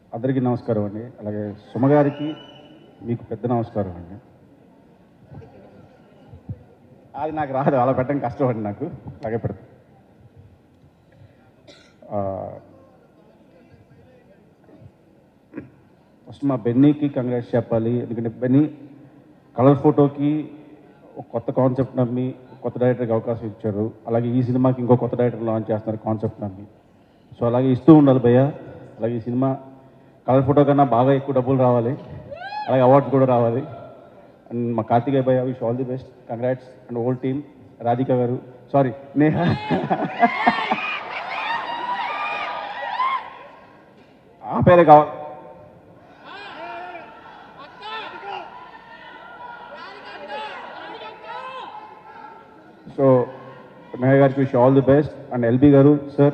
అందరికీ నమస్కారం అండి అలాగే సుమగారికి మీకు పెద్ద నమస్కారం అండి అది నాకు రాదు అలా పెట్టడం కష్టం అండి నాకు అలాగే పెడతా ఫస్ట్ మా బెన్నీకి కంగ్రాట్స్ చెప్పాలి ఎందుకంటే బెన్నీ కలర్ ఫోటోకి ఒక కొత్త కాన్సెప్ట్ నమ్మి కొత్త డైరెక్టర్కి అవకాశం ఇచ్చారు అలాగే ఈ సినిమాకి ఇంకో కొత్త డైరెక్టర్ లాంచ్ చేస్తున్నారు కాన్సెప్ట్ నమ్మి సో అలాగే ఇస్తూ ఉండాలి భయ్య అలాగే ఈ సినిమా కలర్ ఫోటో కన్నా బాగా ఎక్కువ డబ్బులు రావాలి అలాగే అవార్డ్స్ కూడా రావాలి అండ్ మా కార్తికేయ భయ్య wish all the best congrats and old team Radhika గారు సారీ నేహా ఆ పేరే కావాలి సో నేహ గారికి wish all the best and LB గారు సార్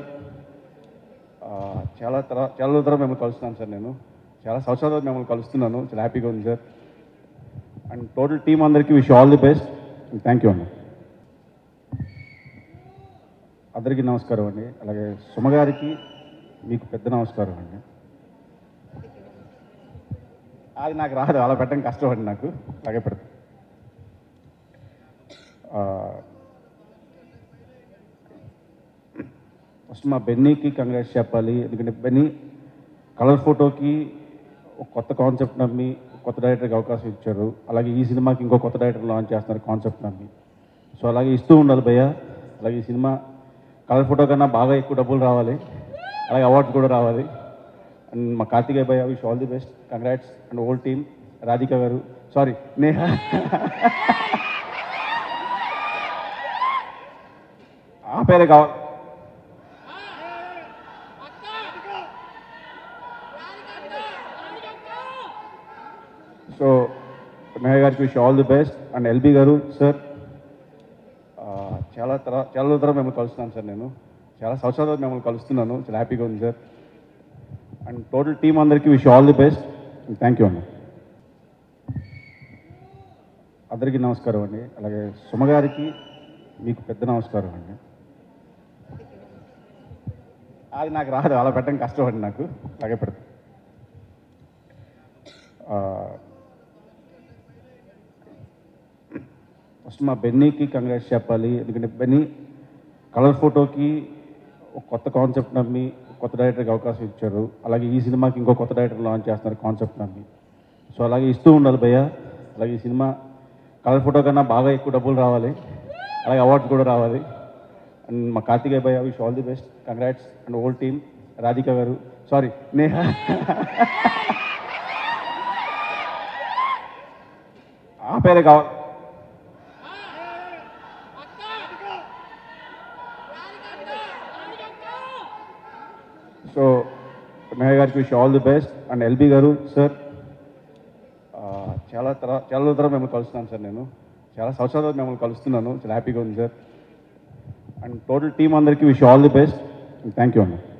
చాలా తర్వాత చాలా రోజుల తర్వాత మిమ్మల్ని కలుస్తున్నాను సార్ నేను చాలా సంవత్సరాల తర్వాత మిమ్మల్ని కలుస్తున్నాను చాలా హ్యాపీగా ఉంది సార్ అండ్ టోటల్ టీం అందరికీ wish all the best thank you అన్న అందరికీ నమస్కారం అండి అలాగే సుమగారికి మీకు పెద్ద నమస్కారం అండి అది నాకు రాదు అలా పెట్టడం కష్టం అండి నాకు అలాగే పెడతా ఫస్ట్ మా బెన్నీకి కంగ్రాట్స్ చెప్పాలి ఎందుకంటే బెన్నీ కలర్ ఫోటోకి ఒక కొత్త కాన్సెప్ట్ నమ్మి కొత్త డైరెక్టర్కి అవకాశం ఇచ్చారు అలాగే ఈ సినిమాకి ఇంకో కొత్త డైరెక్టర్ లాంచ్ చేస్తున్నారు కాన్సెప్ట్ నమ్మి సో అలాగే ఇస్తూ ఉండాలి భయ్య అలాగే ఈ సినిమా కలర్ ఫోటో కన్నా బాగా ఎక్కువ డబ్బులు రావాలి అలాగే అవార్డ్స్ కూడా రావాలి అండ్ మా కార్తికేయ భయ్య wish all the best congrats and old team Radhika గారు సారీ నేహా ఆ పేరే కావాలి సో నేహ గారికి wish all the best and LB గారు సార్ చాలా తర్వాత చాలా రోజుల తర్వాత మిమ్మల్ని కలుస్తున్నాను సార్ నేను చాలా సంవత్సరాల తర్వాత మిమ్మల్ని కలుస్తున్నాను చాలా హ్యాపీగా ఉంది సార్ అండ్ టోటల్ టీం అందరికీ wish all the best thank you అన్న అందరికీ నమస్కారం అండి అలాగే సుమగారికి మీకు పెద్ద నమస్కారం అండి అది నాకు రాదు అలా పెట్టడం కష్టం అండి నాకు అలాగే పెడతా ఫస్ట్ మా బెన్నీకి కంగ్రాట్స్ చెప్పాలి ఎందుకంటే బెన్నీ కలర్ ఫోటోకి ఒక కొత్త కాన్సెప్ట్ నమ్మి కొత్త డైరెక్టర్కి అవకాశం ఇచ్చారు అలాగే ఈ సినిమాకి ఇంకో కొత్త డైరెక్టర్ లాంచ్ చేస్తున్నారు కాన్సెప్ట్ నమ్మి సో అలాగే ఇస్తూ ఉండాలి భయ్య అలాగే ఈ సినిమా కలర్ ఫోటో కన్నా బాగా ఎక్కువ డబ్బులు రావాలి అలాగే అవార్డ్స్ కూడా రావాలి అండ్ మా కార్తికేయ భయ్య wish all the best congrats and old team Radhika గారు సారీ నేహా ఆ పేరే కావాలి సో నేహ గారికి wish all the best and LB గారు సార్ చాలా తర్వాత చాలా రోజుల తర్వాత మిమ్మల్ని కలుస్తున్నాను సార్ నేను చాలా సంవత్సరాల తర్వాత మిమ్మల్ని కలుస్తున్నాను చాలా హ్యాపీగా ఉంది సార్ అండ్ టోటల్ టీం అందరికీ wish all the best thank you అన్న